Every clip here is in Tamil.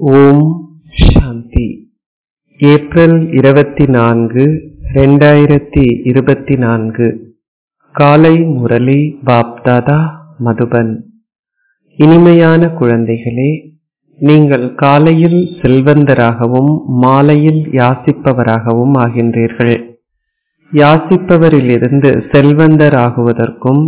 ஓம் சாந்தி ஏப்ரல் இருபத்தி நான்கு ரெண்டாயிரத்தி இருபத்தி நான்கு காலை முரளி பாப்தாதா மதுபன் இனிமையான குழந்தைகளே நீங்கள் காலையில் செல்வந்தராகவும் மாலையில் யாசிப்பவராகவும் ஆகின்றீர்கள் யாசிப்பவரிலிருந்து செல்வந்தர் ஆகுவதற்கும்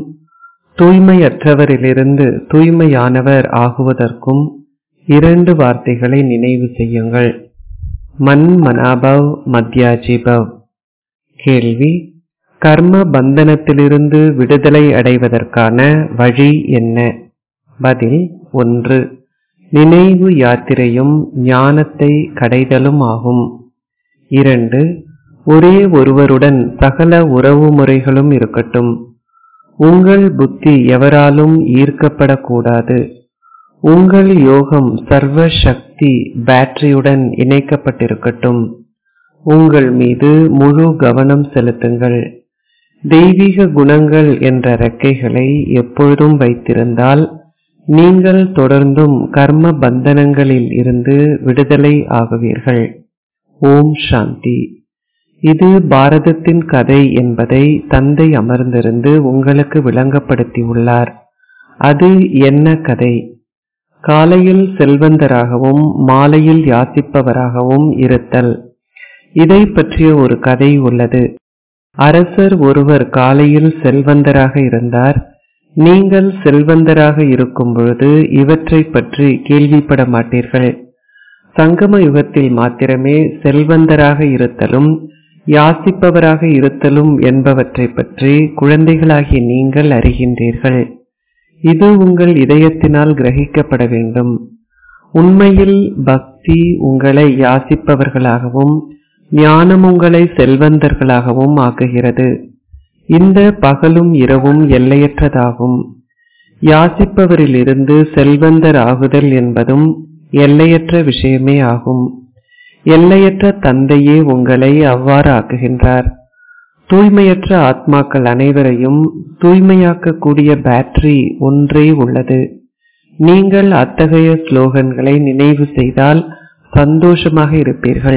தூய்மையற்றவரிலிருந்து தூய்மையானவர் ஆகுவதற்கும் இரண்டு வார்த்தைகளை நினைவு செய்யுங்கள் மன் மனாபவ் மத்யாஜிபவ் கேள்வி கர்ம பந்தனத்திலிருந்து விடுதலை அடைவதற்கான வழி என்ன பதில் ஒன்று நினைவு யாத்திரையும் ஞானத்தை கடைதலும் ஆகும் இரண்டு ஒரே ஒருவருடன் சகல உறவு முறைகளும் இருக்கட்டும் உங்கள் புத்தி எவராலும் ஈர்க்கப்படக்கூடாது உங்கள் யோகம் சர்வ சக்தி பேட்டரியுடன் இணைக்கப்பட்டிருக்கட்டும் உங்கள் மீது முழு கவனம் செலுத்துங்கள் தெய்வீக குணங்கள் என்ற ரெக்கைகளை எப்பொழுதும் வைத்திருந்தால் நீங்கள் தொடர்ந்தும் கர்ம பந்தனங்களில் இருந்து விடுதலை ஆகுவீர்கள் ஓம் சாந்தி இது பாரதத்தின் கதை என்பதை தந்தை அமர்ந்திருந்து உங்களுக்கு விளங்கப்படுத்தியுள்ளார் அது என்ன கதை காலையில் செல்வந்தராகவும் மாலையில் யாசிப்பவராகவும் இருத்தல் இதை பற்றிய ஒரு கதை உள்ளது அரசர் ஒருவர் காலையில் செல்வந்தராக இருந்தார் நீங்கள் செல்வந்தராக இருக்கும் பொழுது இவற்றை பற்றி கேள்விப்பட மாட்டீர்கள் சங்கம யுகத்தில் மாத்திரமே செல்வந்தராக இருத்தலும் யாசிப்பவராக இருத்தலும் என்பவற்றை பற்றி குழந்தைகளாகிய நீங்கள் அறிகின்றீர்கள் இது உங்கள் இதயத்தினால் கிரகிக்கப்பட வேண்டும் உண்மையில் பக்தி உங்களை யாசிப்பவர்களாகவும் ஞானம் உங்களை செல்வந்தர்களாகவும் ஆக்குகிறது இந்த பகலும் இரவும் எல்லையற்றதாகும் யாசிப்பவரிலிருந்து செல்வந்தர் ஆகுதல் என்பதும் எல்லையற்ற விஷயமே ஆகும் எல்லையற்ற தந்தையே உங்களை அவ்வாறு ஆக்குகின்றார் தூய்மையற்ற ஆத்மாக்கள் அனைவரையும் தூய்மையாக்கக்கூடிய பேட்டரி ஒன்றே உள்ளது நீங்கள் அத்தகைய ஸ்லோகன்களை நினைவு செய்தால் சந்தோஷமாக இருப்பீர்கள்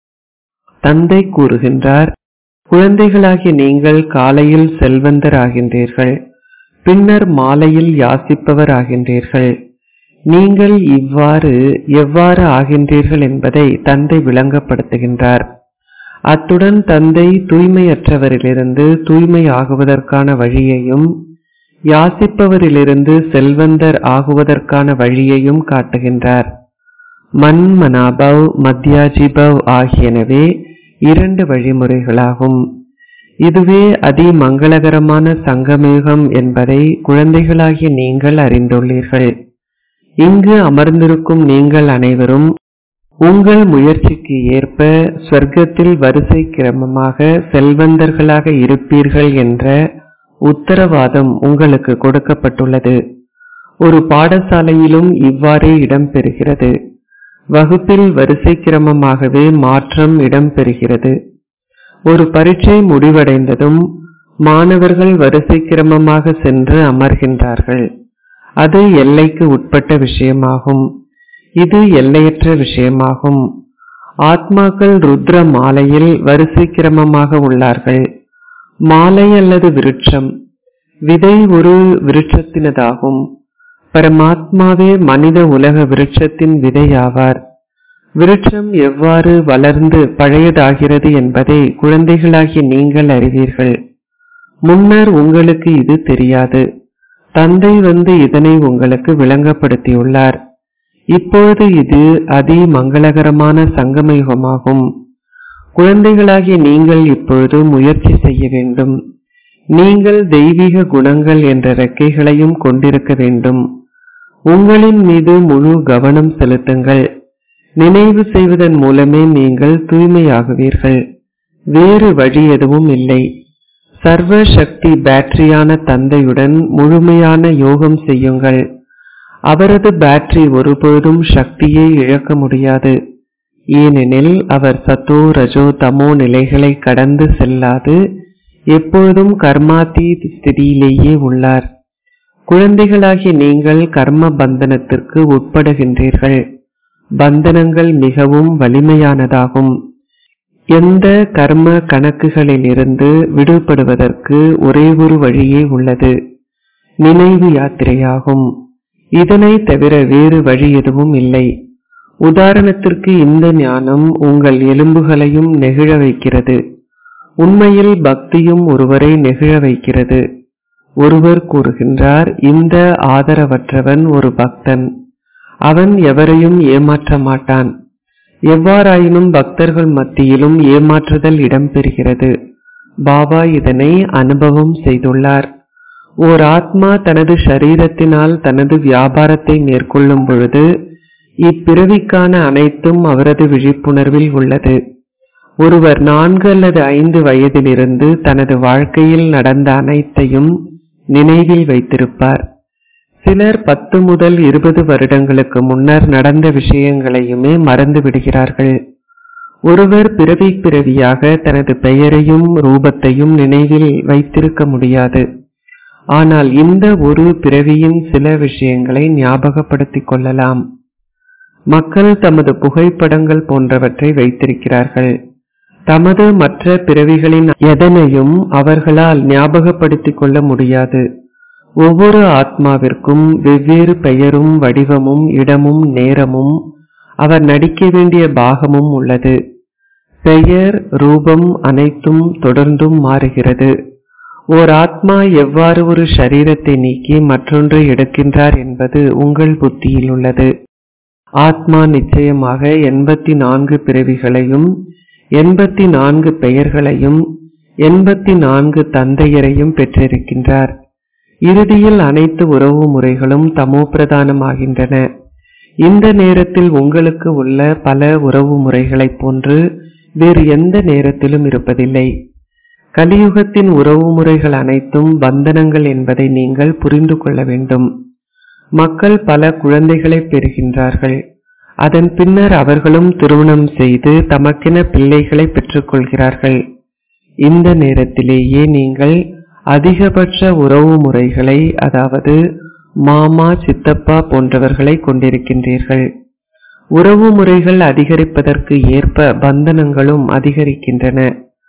தந்தை கூறுகின்றார் குழந்தைகளாகிய நீங்கள் காலையில் செல்வந்தர் ஆகின்றீர்கள் பின்னர் மாலையில் யாசிப்பவர் ஆகின்றீர்கள் நீங்கள் இவ்வாறு எவ்வாறு ஆகின்றீர்கள் என்பதை தந்தை விளங்கப்படுத்துகின்றார் அத்துடன் தந்தை தூய்மையற்றவரிலிருந்து தூய்மை ஆகுவதற்கான வழியையும் யாசிப்பவரிலிருந்து செல்வந்தர் ஆகுவதற்கான வழியையும் காட்டுகின்றார் மன் மனாபவ் மத்யாஜிபவ் ஆகியனவே இரண்டு வழிமுறைகளாகும் இதுவே அதி மங்களகரமான சங்கமேகம் என்பதை குழந்தைகளாகிய நீங்கள் அறிந்துள்ளீர்கள் இங்கு அமர்ந்திருக்கும் நீங்கள் அனைவரும் உங்கள் முயற்சிக்கு ஏற்ப சொர்க்கத்தில் வரிசை கிரமமாக செல்வந்தர்களாக இருப்பீர்கள் என்ற உத்தரவாதம் உங்களுக்கு கொடுக்கப்பட்டுள்ளது ஒரு பாடசாலையிலும் இவ்வாறே இடம்பெறுகிறது வகுப்பில் வரிசை கிரமமாகவே மாற்றம் இடம்பெறுகிறது ஒரு பரீட்சை முடிவடைந்ததும் மாணவர்கள் வரிசை கிரமமாக சென்று அமர்கின்றார்கள் அது எல்லைக்கு உட்பட்ட விஷயமாகும் இது எல்லையற்ற விஷயமாகும் ஆத்மாக்கள் ருத்ர மாலையில் வரிசை கிரமமாக உள்ளார்கள் மாலை அல்லது விருட்சம் விதை ஒரு விருட்சத்தினதாகும் பரமாத்மாவே மனித உலக விருட்சத்தின் விதையாவார் விருட்சம் எவ்வாறு வளர்ந்து பழையதாகிறது என்பதை குழந்தைகளாகிய நீங்கள் அறிவீர்கள் முன்னர் உங்களுக்கு இது தெரியாது தந்தை வந்து இதனை உங்களுக்கு விளங்கப்படுத்தியுள்ளார் இப்பொழுது இது அதி மங்களகரமான சங்கமயுகமாகும் குழந்தைகளாகிய நீங்கள் இப்பொழுது முயற்சி செய்ய வேண்டும் நீங்கள் தெய்வீக குணங்கள் என்ற ரெக்கைகளையும் கொண்டிருக்க வேண்டும் உங்களின் மீது முழு கவனம் செலுத்துங்கள் நினைவு செய்வதன் மூலமே நீங்கள் தூய்மையாகுவீர்கள் வேறு வழி எதுவும் இல்லை சர்வ சக்தி பேட்டரியான தந்தையுடன் முழுமையான யோகம் செய்யுங்கள் அவரது பேட்டரி ஒருபொழுதும் சக்தியை இழக்க முடியாது ஏனெனில் அவர் சத்தோ ரஜோ தமோ நிலைகளை கடந்து செல்லாது எப்பொழுதும் கர்மாத்தீத் ஸ்திதியிலேயே உள்ளார் குழந்தைகளாகிய நீங்கள் கர்ம பந்தனத்திற்கு உட்படுகின்றீர்கள் பந்தனங்கள் மிகவும் வலிமையானதாகும் எந்த கர்ம கணக்குகளிலிருந்து விடுபடுவதற்கு ஒரே ஒரு வழியே உள்ளது நினைவு யாத்திரையாகும் இதனை தவிர வேறு வழி எதுவும் இல்லை உதாரணத்திற்கு இந்த ஞானம் உங்கள் எலும்புகளையும் நெகிழ வைக்கிறது உண்மையில் பக்தியும் ஒருவரை நெகிழ வைக்கிறது ஒருவர் கூறுகின்றார் இந்த ஆதரவற்றவன் ஒரு பக்தன் அவன் எவரையும் ஏமாற்ற மாட்டான் எவ்வாறாயினும் பக்தர்கள் மத்தியிலும் ஏமாற்றுதல் இடம்பெறுகிறது பாபா இதனை அனுபவம் செய்துள்ளார் ஓர் ஆத்மா தனது சரீரத்தினால் தனது வியாபாரத்தை மேற்கொள்ளும் பொழுது இப்பிறவிக்கான அனைத்தும் அவரது விழிப்புணர்வில் உள்ளது ஒருவர் நான்கு அல்லது ஐந்து வயதிலிருந்து தனது வாழ்க்கையில் நடந்த அனைத்தையும் நினைவில் வைத்திருப்பார் சிலர் பத்து முதல் இருபது வருடங்களுக்கு முன்னர் நடந்த விஷயங்களையுமே மறந்து விடுகிறார்கள் ஒருவர் பிறவி பிறவியாக தனது பெயரையும் ரூபத்தையும் நினைவில் வைத்திருக்க முடியாது ஆனால் இந்த ஒரு பிறவியின் சில விஷயங்களை ஞாபகப்படுத்திக் கொள்ளலாம் மக்கள் தமது புகைப்படங்கள் போன்றவற்றை வைத்திருக்கிறார்கள் தமது மற்ற பிறவிகளின் எதனையும் அவர்களால் ஞாபகப்படுத்திக் கொள்ள முடியாது ஒவ்வொரு ஆத்மாவிற்கும் வெவ்வேறு பெயரும் வடிவமும் இடமும் நேரமும் அவர் நடிக்க வேண்டிய பாகமும் உள்ளது பெயர் ரூபம் அனைத்தும் தொடர்ந்தும் மாறுகிறது ஓர் ஆத்மா எவ்வாறு ஒரு சரீரத்தை நீக்கி மற்றொன்று எடுக்கின்றார் என்பது உங்கள் புத்தியில் உள்ளது ஆத்மா நிச்சயமாக எண்பத்தி நான்கு பிறவிகளையும் எண்பத்தி நான்கு பெயர்களையும் எண்பத்தி நான்கு தந்தையரையும் பெற்றிருக்கின்றார் இறுதியில் அனைத்து உறவு முறைகளும் தமோ பிரதானமாகின்றன இந்த நேரத்தில் உங்களுக்கு உள்ள பல உறவு முறைகளைப் போன்று வேறு எந்த நேரத்திலும் இருப்பதில்லை கலியுகத்தின் உறவு முறைகள் அனைத்தும் பந்தனங்கள் என்பதை நீங்கள் புரிந்து கொள்ள வேண்டும் மக்கள் பல குழந்தைகளை பெறுகின்றார்கள் அதன் பின்னர் அவர்களும் திருமணம் செய்து தமக்கென பிள்ளைகளை பெற்றுக்கொள்கிறார்கள் இந்த நேரத்திலேயே நீங்கள் அதிகபட்ச உறவு முறைகளை அதாவது மாமா சித்தப்பா போன்றவர்களை கொண்டிருக்கின்றீர்கள் உறவு முறைகள் அதிகரிப்பதற்கு ஏற்ப பந்தனங்களும் அதிகரிக்கின்றன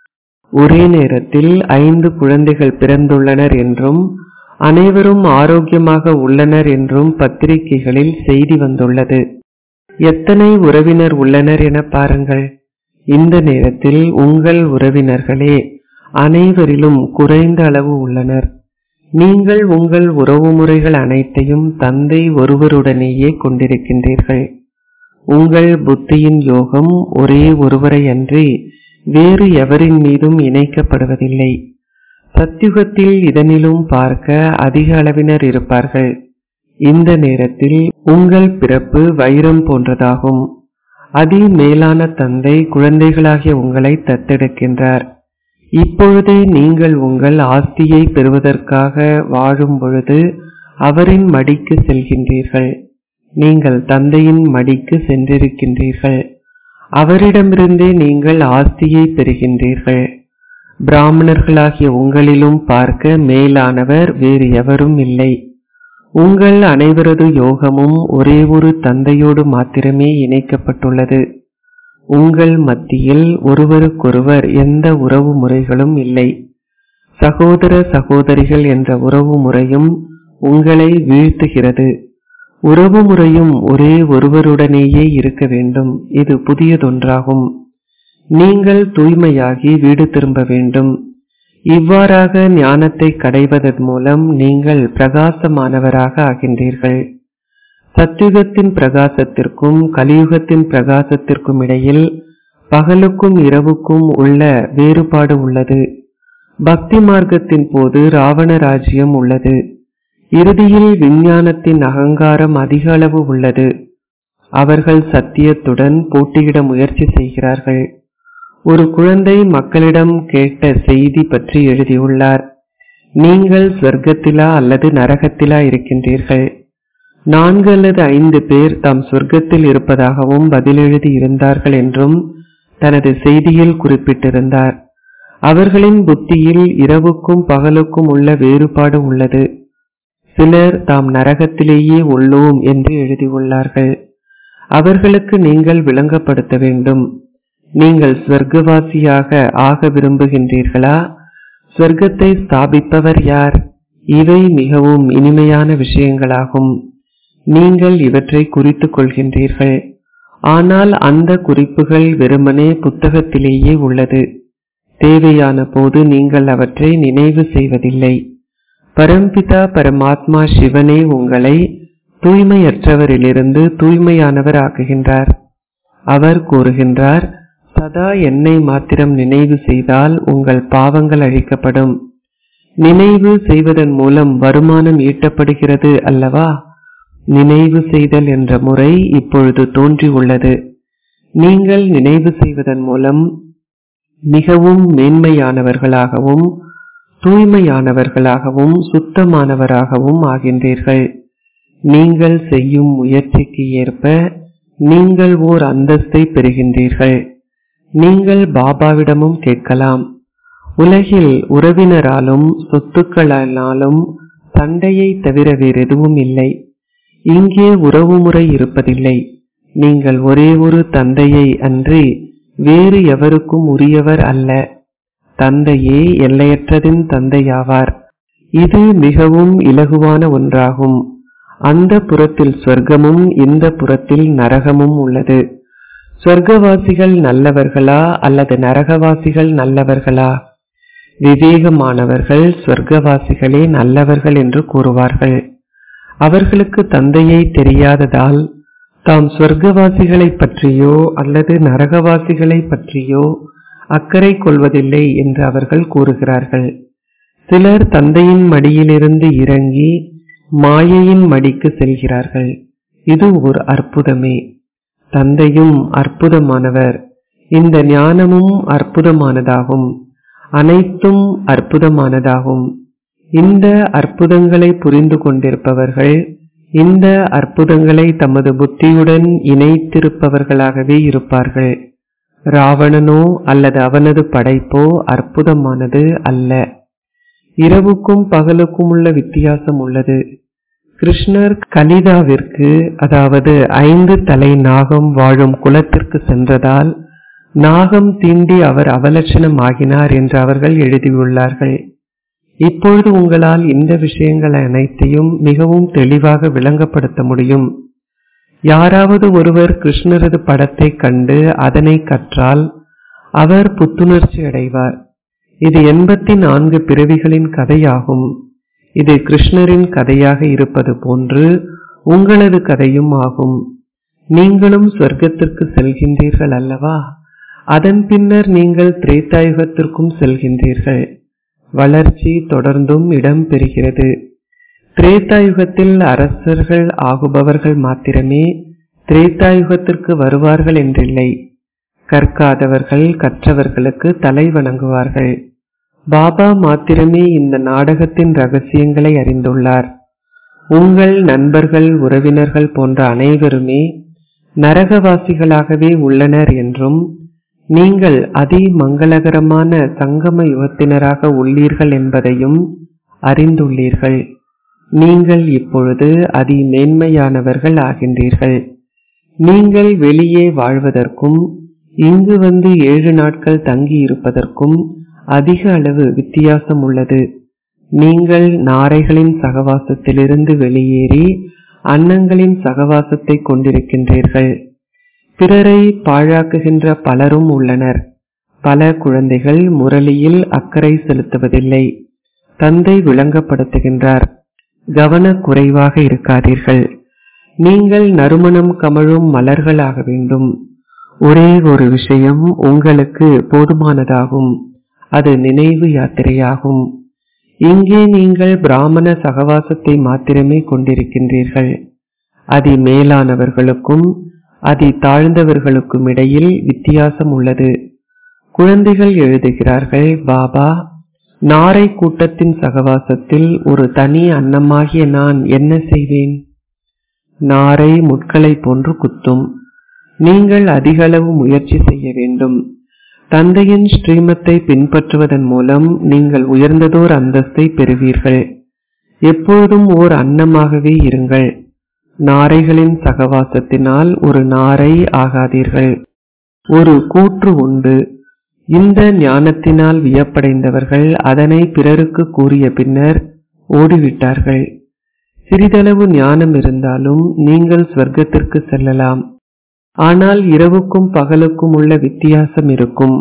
ஒரே நேரத்தில் ஐந்து குழந்தைகள் பிறந்துள்ளனர் என்றும் அனைவரும் ஆரோக்கியமாக உள்ளனர் என்றும் பத்திரிகைகளில் செய்தி வந்துள்ளது எத்தனை உறவினர் உள்ளனர் என பாருங்கள் இந்த நேரத்தில் உங்கள் உறவினர்களே அனைவரிலும் குறைந்த அளவு உள்ளனர் நீங்கள் உங்கள் உறவுமுறைகள் அனைத்தையும் தந்தை ஒருவருடனேயே கொண்டிருக்கின்றீர்கள் உங்கள் புத்தியின் யோகம் ஒரே ஒருவரை அன்றி வேறு எவரின் மீதும் இணைக்கப்படுவதில்லை சத்யுகத்தில் இதனிலும் பார்க்க அதிக அளவினர் இருப்பார்கள் இந்த நேரத்தில் உங்கள் பிறப்பு வைரம் போன்றதாகும் அதி மேலான தந்தை குழந்தைகளாகிய உங்களை தத்தெடுக்கின்றார் இப்பொழுதே நீங்கள் உங்கள் ஆஸ்தியை பெறுவதற்காக வாழும் பொழுது அவரின் மடிக்கு செல்கின்றீர்கள் நீங்கள் தந்தையின் மடிக்கு சென்றிருக்கின்றீர்கள் அவரிடமிருந்தே நீங்கள் ஆஸ்தியை பெறுகின்றீர்கள் பிராமணர்களாகிய உங்களிலும் பார்க்க மேலானவர் வேறு எவரும் இல்லை உங்கள் அனைவரது யோகமும் ஒரே ஒரு தந்தையோடு மாத்திரமே இணைக்கப்பட்டுள்ளது உங்கள் மத்தியில் ஒருவருக்கொருவர் எந்த உறவு முறைகளும் இல்லை சகோதர சகோதரிகள் என்ற உறவு முறையும் உங்களை வீழ்த்துகிறது உறவு முறையும் ஒரே ஒருவருடனேயே இருக்க வேண்டும் இது புதியதொன்றாகும் நீங்கள் தூய்மையாகி வீடு திரும்ப வேண்டும் இவ்வாறாக ஞானத்தை கடைவதன் மூலம் நீங்கள் பிரகாசமானவராக ஆகின்றீர்கள் சத்யுகத்தின் பிரகாசத்திற்கும் கலியுகத்தின் பிரகாசத்திற்கும் இடையில் பகலுக்கும் இரவுக்கும் உள்ள வேறுபாடு உள்ளது பக்தி மார்க்கத்தின் போது ராவண ராஜ்யம் உள்ளது இறுதியில் விஞ்ஞானத்தின் அகங்காரம் அதிக அளவு உள்ளது அவர்கள் சத்தியத்துடன் போட்டியிட முயற்சி செய்கிறார்கள் ஒரு குழந்தை மக்களிடம் கேட்ட செய்தி பற்றி எழுதியுள்ளார் நீங்கள் சொர்க்கத்திலா அல்லது நரகத்திலா இருக்கின்றீர்கள் நான்கு அல்லது ஐந்து பேர் தாம் சொர்க்கத்தில் இருப்பதாகவும் பதில் எழுதி இருந்தார்கள் என்றும் தனது செய்தியில் குறிப்பிட்டிருந்தார் அவர்களின் புத்தியில் இரவுக்கும் பகலுக்கும் உள்ள வேறுபாடு உள்ளது சிலர் தாம் நரகத்திலேயே உள்ளோம் என்று எழுதியுள்ளார்கள் அவர்களுக்கு நீங்கள் விளங்கப்படுத்த வேண்டும் நீங்கள் ஸ்வர்க்கவாசியாக ஆக விரும்புகின்றீர்களா ஸ்வர்க்கத்தை ஸ்தாபிப்பவர் யார் இவை மிகவும் இனிமையான விஷயங்களாகும் நீங்கள் இவற்றை குறித்துக் கொள்கின்றீர்கள் ஆனால் அந்த குறிப்புகள் வெறுமனே புத்தகத்திலேயே உள்ளது தேவையான போது நீங்கள் அவற்றை நினைவு செய்வதில்லை பரம்பிதா பரமாத்மா சிவனே உங்களை தூய்மையற்றவரிலிருந்து தூய்மையானவர் ஆக்குகின்றார் அவர் கூறுகின்றார் சதா என்னை மாத்திரம் நினைவு செய்தால் உங்கள் பாவங்கள் அழிக்கப்படும் நினைவு செய்வதன் மூலம் வருமானம் ஈட்டப்படுகிறது அல்லவா நினைவு செய்தல் என்ற முறை இப்பொழுது தோன்றியுள்ளது நீங்கள் நினைவு செய்வதன் மூலம் மிகவும் மேன்மையானவர்களாகவும் தூய்மையானவர்களாகவும் சுத்தமானவராகவும் ஆகின்றீர்கள் நீங்கள் செய்யும் முயற்சிக்கு ஏற்ப நீங்கள் ஓர் அந்தஸ்தை பெறுகின்றீர்கள் நீங்கள் பாபாவிடமும் கேட்கலாம் உலகில் உறவினராலும் சொத்துக்களாலும் சண்டையை தவிர வேறெதுவும் இல்லை இங்கே உறவுமுறை இருப்பதில்லை நீங்கள் ஒரே ஒரு தந்தையை அன்றி வேறு எவருக்கும் உரியவர் அல்ல தந்தையே எல்லையற்றதின் தந்தையாவார் இது மிகவும் இலகுவான ஒன்றாகும் அந்த புறத்தில் சொர்க்கமும் இந்த புறத்தில் நரகமும் உள்ளது சொர்க்கவாசிகள் நல்லவர்களா அல்லது நரகவாசிகள் நல்லவர்களா விவேகமானவர்கள் சொர்க்கவாசிகளே நல்லவர்கள் என்று கூறுவார்கள் அவர்களுக்கு தந்தையை தெரியாததால் தாம் சொர்க்கவாசிகளைப் பற்றியோ அல்லது நரகவாசிகளைப் பற்றியோ அக்கறை கொள்வதில்லை என்று அவர்கள் கூறுகிறார்கள் சிலர் தந்தையின் மடியிலிருந்து இறங்கி மாயையின் மடிக்கு செல்கிறார்கள் இது ஒரு அற்புதமே தந்தையும் அற்புதமானவர் இந்த ஞானமும் அற்புதமானதாகும் அனைத்தும் அற்புதமானதாகும் இந்த அற்புதங்களை புரிந்து கொண்டிருப்பவர்கள் இந்த அற்புதங்களை தமது புத்தியுடன் இணைத்திருப்பவர்களாகவே இருப்பார்கள் ராவணனோ அல்லது அவனது படைப்போ அற்புதமானது அல்ல இரவுக்கும் பகலுக்கும் உள்ள வித்தியாசம் உள்ளது கிருஷ்ணர் கலிதாவிற்கு அதாவது ஐந்து தலை நாகம் வாழும் குலத்திற்கு சென்றதால் நாகம் தீண்டி அவர் அவலட்சணம் ஆகினார் என்று அவர்கள் எழுதியுள்ளார்கள் இப்பொழுது உங்களால் இந்த விஷயங்கள் அனைத்தையும் மிகவும் தெளிவாக விளங்கப்படுத்த முடியும் யாராவது ஒருவர் கிருஷ்ணரது படத்தை கண்டு அதனை கற்றால் அவர் புத்துணர்ச்சி அடைவார் இது எண்பத்தி நான்கு பிறவிகளின் கதையாகும் இது கிருஷ்ணரின் கதையாக இருப்பது போன்று உங்களது கதையும் ஆகும் நீங்களும் சொர்க்கத்திற்கு செல்கின்றீர்கள் அல்லவா அதன் பின்னர் நீங்கள் திரேத்தாயுகத்திற்கும் செல்கின்றீர்கள் வளர்ச்சி தொடர்ந்தும் இடம் பெறுகிறது திரேத்தாயுகத்தில் அரசர்கள் ஆகுபவர்கள் மாத்திரமே திரேத்தாயுகத்திற்கு வருவார்கள் என்றில்லை கற்காதவர்கள் கற்றவர்களுக்கு தலை வணங்குவார்கள் பாபா மாத்திரமே இந்த நாடகத்தின் ரகசியங்களை அறிந்துள்ளார் உங்கள் நண்பர்கள் உறவினர்கள் போன்ற அனைவருமே நரகவாசிகளாகவே உள்ளனர் என்றும் நீங்கள் அதி மங்களகரமான சங்கம யுகத்தினராக உள்ளீர்கள் என்பதையும் அறிந்துள்ளீர்கள் நீங்கள் இப்பொழுது அதி மேன்மையானவர்கள் ஆகின்றீர்கள் நீங்கள் வெளியே வாழ்வதற்கும் இங்கு வந்து ஏழு நாட்கள் தங்கி இருப்பதற்கும் அதிக அளவு வித்தியாசம் உள்ளது நீங்கள் நாரைகளின் சகவாசத்திலிருந்து வெளியேறி அன்னங்களின் சகவாசத்தை கொண்டிருக்கின்றீர்கள் பிறரை பாழாக்குகின்ற பலரும் உள்ளனர் பல குழந்தைகள் முரளியில் அக்கறை செலுத்துவதில்லை தந்தை விளங்கப்படுத்துகின்றார் கவனக்குறைவாக இருக்காதீர்கள் நீங்கள் நறுமணம் கமழும் மலர்களாக வேண்டும் ஒரே ஒரு விஷயம் உங்களுக்கு போதுமானதாகும் அது நினைவு யாத்திரையாகும் இங்கே நீங்கள் பிராமண சகவாசத்தை மாத்திரமே கொண்டிருக்கின்றீர்கள் அதி மேலானவர்களுக்கும் அதி தாழ்ந்தவர்களுக்கும் இடையில் வித்தியாசம் உள்ளது குழந்தைகள் எழுதுகிறார்கள் பாபா நாரை கூட்டத்தின் சகவாசத்தில் ஒரு தனி அன்னமாகிய நான் என்ன செய்வேன் நாரை முட்களை போன்று குத்தும் நீங்கள் அதிகளவு முயற்சி செய்ய வேண்டும் தந்தையின் ஸ்ரீமத்தை பின்பற்றுவதன் மூலம் நீங்கள் உயர்ந்ததோர் அந்தஸ்தை பெறுவீர்கள் எப்பொழுதும் ஓர் அன்னமாகவே இருங்கள் நாரைகளின் சகவாசத்தினால் ஒரு நாரை ஆகாதீர்கள் ஒரு கூற்று உண்டு இந்த ஞானத்தினால் வியப்படைந்தவர்கள் அதனை பிறருக்கு கூறிய பின்னர் ஓடிவிட்டார்கள் சிறிதளவு ஞானம் இருந்தாலும் நீங்கள் ஸ்வர்க்கத்திற்கு செல்லலாம் ஆனால் இரவுக்கும் பகலுக்கும் உள்ள வித்தியாசம் இருக்கும்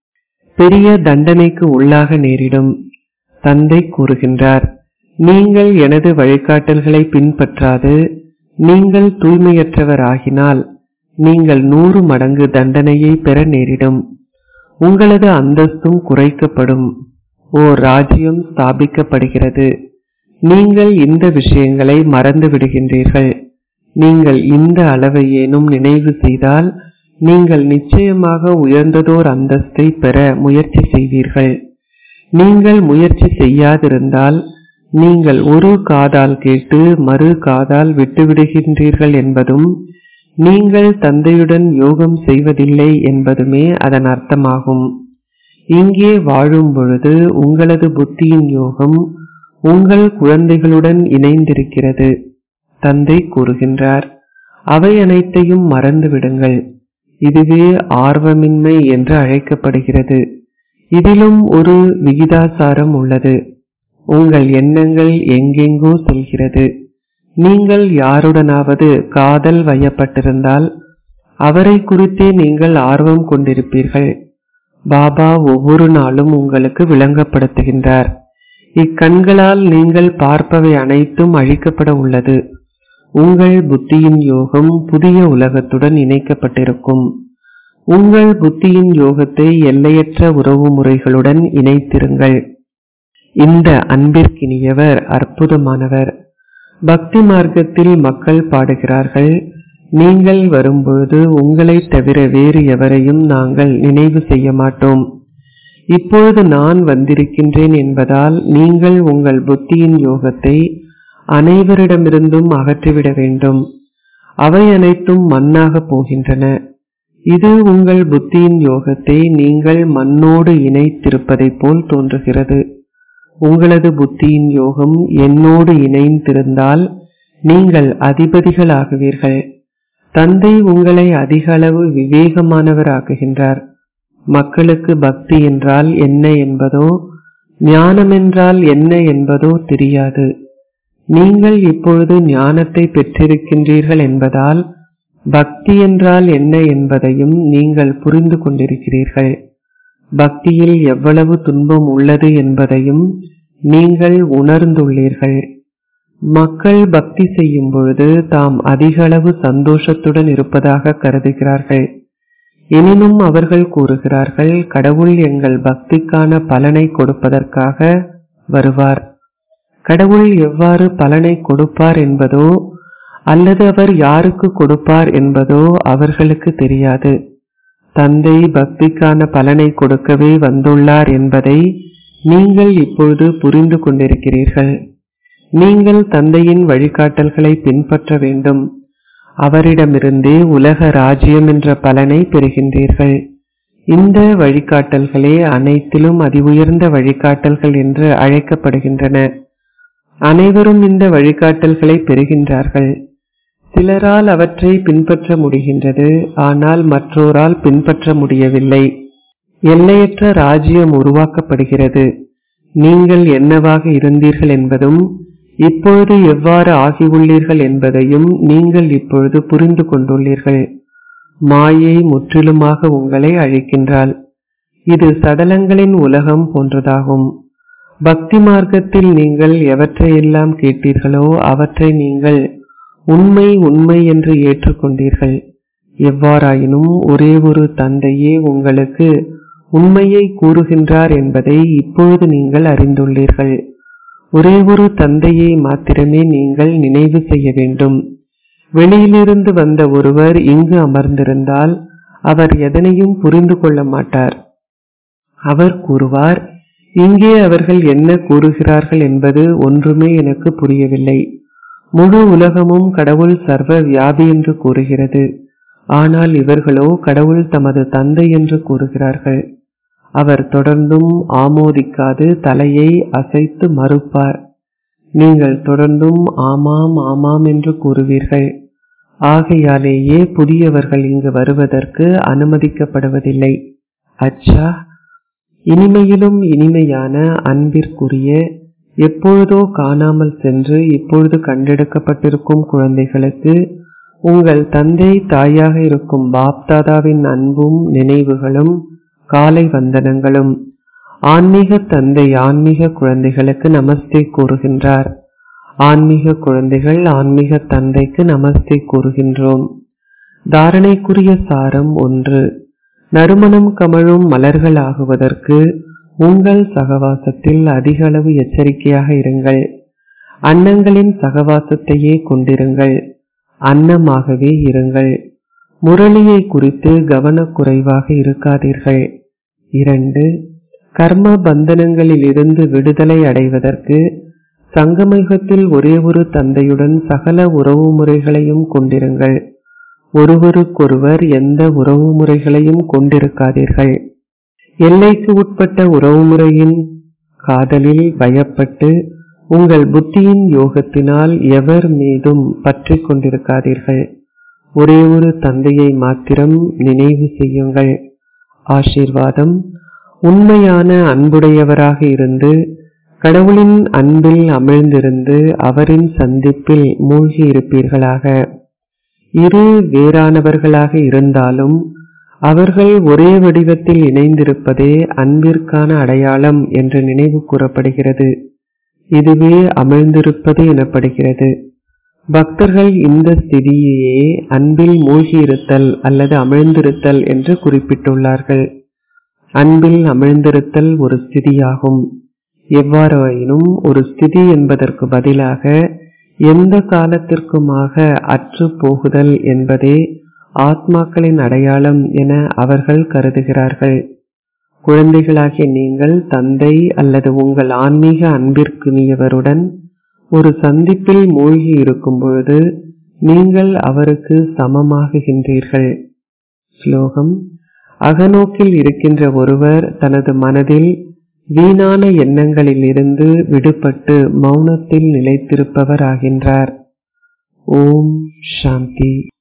பெரிய தண்டனைக்கு உள்ளாக நேரிடும் தந்தை கூறுகின்றார் நீங்கள் எனது வழிகாட்டல்களை பின்பற்றாது நீங்கள் தூய்மையற்றவர் ஆகினால் நீங்கள் நூறு மடங்கு தண்டனையை பெற நேரிடும் உங்களது அந்தஸ்தும் குறைக்கப்படும் ஓர் ராஜ்யம் ஸ்தாபிக்கப்படுகிறது நீங்கள் இந்த விஷயங்களை மறந்து விடுகின்றீர்கள் நீங்கள் இந்த அளவையேனும் நினைவு செய்தால் நீங்கள் நிச்சயமாக உயர்ந்ததோர் அந்தஸ்தை பெற முயற்சி செய்வீர்கள் நீங்கள் முயற்சி செய்யாதிருந்தால் நீங்கள் ஒரு காதால் கேட்டு மறு காதால் விட்டுவிடுகின்றீர்கள் என்பதும் நீங்கள் தந்தையுடன் யோகம் செய்வதில்லை என்பதுமே அதன் அர்த்தமாகும் இங்கே வாழும் பொழுது உங்களது புத்தியின் யோகம் உங்கள் குழந்தைகளுடன் இணைந்திருக்கிறது தந்தை கூறுகின்றார் அவை அனைத்தையும் மறந்து விடுங்கள் இதுவே ஆர்வமின்மை என்று அழைக்கப்படுகிறது இதிலும் ஒரு விகிதாசாரம் உள்ளது உங்கள் எண்ணங்கள் எங்கெங்கோ செல்கிறது நீங்கள் யாருடனாவது காதல் வயப்பட்டிருந்தால் அவரை குறித்தே நீங்கள் ஆர்வம் கொண்டிருப்பீர்கள் பாபா ஒவ்வொரு நாளும் உங்களுக்கு விளங்கப்படுத்துகின்றார் இக்கண்களால் நீங்கள் பார்ப்பவை அனைத்தும் அழிக்கப்பட உள்ளது உங்கள் புத்தியின் யோகம் புதிய உலகத்துடன் இணைக்கப்பட்டிருக்கும் உங்கள் புத்தியின் யோகத்தை எல்லையற்ற உறவு முறைகளுடன் இணைத்திருங்கள் இந்த அன்பிற்கினியவர் அற்புதமானவர் பக்தி மார்க்கத்தில் மக்கள் பாடுகிறார்கள் நீங்கள் வரும்பொழுது உங்களைத் தவிர வேறு எவரையும் நாங்கள் நினைவு செய்ய மாட்டோம் இப்பொழுது நான் வந்திருக்கின்றேன் என்பதால் நீங்கள் உங்கள் புத்தியின் யோகத்தை அனைவரிடமிருந்தும் அகற்றிவிட வேண்டும் அவை அனைத்தும் மண்ணாக போகின்றன இது உங்கள் புத்தியின் யோகத்தை நீங்கள் மண்ணோடு இணைத்திருப்பதைப் போல் தோன்றுகிறது உங்களது புத்தியின் யோகம் என்னோடு இணைந்திருந்தால் நீங்கள் அதிபதிகளாகுவீர்கள் தந்தை உங்களை அதிக அளவு விவேகமானவராக்குகின்றார் மக்களுக்கு பக்தி என்றால் என்ன என்பதோ ஞானம் என்றால் என்ன என்பதோ தெரியாது நீங்கள் இப்பொழுது ஞானத்தை பெற்றிருக்கின்றீர்கள் என்பதால் பக்தி என்றால் என்ன என்பதையும் நீங்கள் புரிந்து கொண்டிருக்கிறீர்கள் பக்தியில் எவ்வளவு துன்பம் உள்ளது என்பதையும் நீங்கள் உணர்ந்துள்ளீர்கள் மக்கள் பக்தி செய்யும் பொழுது தாம் அதிக அளவு சந்தோஷத்துடன் இருப்பதாக கருதுகிறார்கள் எனினும் அவர்கள் கூறுகிறார்கள் கடவுள் எங்கள் பக்திக்கான பலனை கொடுப்பதற்காக வருவார் கடவுள் எவ்வாறு பலனை கொடுப்பார் என்பதோ அல்லது அவர் யாருக்கு கொடுப்பார் என்பதோ அவர்களுக்கு தெரியாது தந்தை பக்திக்கான பலனை கொடுக்கவே வந்துள்ளார் என்பதை நீங்கள் இப்பொழுது புரிந்து கொண்டிருக்கிறீர்கள் நீங்கள் தந்தையின் வழிகாட்டல்களை பின்பற்ற வேண்டும் அவரிடமிருந்தே உலக ராஜ்யம் என்ற பலனை பெறுகின்றீர்கள் இந்த வழிகாட்டல்களே அனைத்திலும் அதி உயர்ந்த வழிகாட்டல்கள் என்று அழைக்கப்படுகின்றன அனைவரும் இந்த வழிகாட்டல்களை பெறுகின்றார்கள் சிலரால் அவற்றை பின்பற்ற முடிகின்றது ஆனால் மற்றோரால் பின்பற்ற முடியவில்லை எல்லையற்ற ராஜ்யம் உருவாக்கப்படுகிறது நீங்கள் என்னவாக இருந்தீர்கள் என்பதும் இப்பொழுது எவ்வாறு ஆகியுள்ளீர்கள் என்பதையும் நீங்கள் இப்பொழுது புரிந்து கொண்டுள்ளீர்கள் மாயை முற்றிலுமாக உங்களை அழிக்கின்றாள் இது சடலங்களின் உலகம் போன்றதாகும் பக்தி மார்க்கத்தில் நீங்கள் எவற்றையெல்லாம் கேட்டீர்களோ அவற்றை நீங்கள் உண்மை உண்மை என்று ஏற்றுக்கொண்டீர்கள் எவ்வாறாயினும் ஒரே ஒரு தந்தையே உங்களுக்கு உண்மையை கூறுகின்றார் என்பதை இப்பொழுது நீங்கள் அறிந்துள்ளீர்கள் ஒரே ஒரு தந்தையை மாத்திரமே நீங்கள் நினைவு செய்ய வேண்டும் வெளியிலிருந்து வந்த ஒருவர் இங்கு அமர்ந்திருந்தால் அவர் எதனையும் புரிந்து கொள்ள மாட்டார் அவர் கூறுவார் இங்கே அவர்கள் என்ன கூறுகிறார்கள் என்பது ஒன்றுமே எனக்கு புரியவில்லை முழு உலகமும் கடவுள் சர்வ வியாபி என்று கூறுகிறது ஆனால் இவர்களோ கடவுள் தமது தந்தை என்று கூறுகிறார்கள் அவர் தொடர்ந்தும் ஆமோதிக்காது தலையை அசைத்து மறுப்பார் நீங்கள் தொடர்ந்தும் ஆமாம் ஆமாம் என்று கூறுவீர்கள் ஆகையாலேயே புதியவர்கள் இங்கு வருவதற்கு அனுமதிக்கப்படுவதில்லை அச்சா இனிமையிலும் இனிமையான அன்பிற்குரிய எப்பொழுதோ காணாமல் சென்று இப்பொழுது கண்டெடுக்கப்பட்டிருக்கும் குழந்தைகளுக்கு உங்கள் தந்தை தாயாக இருக்கும் பாப்தாதாவின் அன்பும் நினைவுகளும் காலை வந்தனங்களும் ஆன்மீக தந்தை ஆன்மீக குழந்தைகளுக்கு நமஸ்தே கூறுகின்றார் ஆன்மீக குழந்தைகள் ஆன்மீக தந்தைக்கு நமஸ்தே கூறுகின்றோம் தாரணைக்குரிய சாரம் ஒன்று நறுமணம் கமழும் மலர்கள் ஆகுவதற்கு உங்கள் சகவாசத்தில் அதிக அளவு எச்சரிக்கையாக இருங்கள் அன்னங்களின் சகவாசத்தையே கொண்டிருங்கள் அன்னமாகவே இருங்கள் முரளியை குறித்து கவனக்குறைவாக இருக்காதீர்கள் இரண்டு கர்ம பந்தனங்களில் இருந்து விடுதலை அடைவதற்கு சங்கமயுகத்தில் ஒரே ஒரு தந்தையுடன் சகல உறவு முறைகளையும் கொண்டிருங்கள் ஒருவருக்கொருவர் எந்த உறவு முறைகளையும் கொண்டிருக்காதீர்கள் எல்லைக்கு உட்பட்ட உறவுமுறையின் காதலில் பயப்பட்டு உங்கள் புத்தியின் யோகத்தினால் எவர் மீதும் பற்றி கொண்டிருக்காதீர்கள் ஒரே ஒரு தந்தையை மாத்திரம் நினைவு செய்யுங்கள் ஆசீர்வாதம் உண்மையான அன்புடையவராக இருந்து கடவுளின் அன்பில் அமிழ்ந்திருந்து அவரின் சந்திப்பில் மூழ்கி இருப்பீர்களாக இரு வேறானவர்களாக இருந்தாலும் அவர்கள் ஒரே வடிவத்தில் இணைந்திருப்பதே அன்பிற்கான அடையாளம் என்று நினைவு கூறப்படுகிறது இதுவே அமிழ்ந்திருப்பது எனப்படுகிறது பக்தர்கள் இந்த ஸ்திதியையே அன்பில் மூழ்கியிருத்தல் அல்லது அமிழ்ந்திருத்தல் என்று குறிப்பிட்டுள்ளார்கள் அன்பில் அமிழ்ந்திருத்தல் ஒரு ஸ்திதியாகும் எவ்வாறாயினும் ஒரு ஸ்திதி என்பதற்கு பதிலாக எந்த காலத்திற்குமாக அற்று போகுதல் என்பதே ஆத்மாக்களின் அடையாளம் என அவர்கள் கருதுகிறார்கள் குழந்தைகளாகிய நீங்கள் தந்தை அல்லது உங்கள் ஆன்மீக அன்பிற்குரியவருடன் ஒரு சந்திப்பில் மூழ்கி இருக்கும் பொழுது நீங்கள் அவருக்கு சமமாகுகின்றீர்கள் ஸ்லோகம் அகநோக்கில் இருக்கின்ற ஒருவர் தனது மனதில் வீணான எண்ணங்களில் இருந்து விடுபட்டு மௌனத்தில் நிலைத்திருப்பவர் ஆகின்றார் ஓம் சாந்தி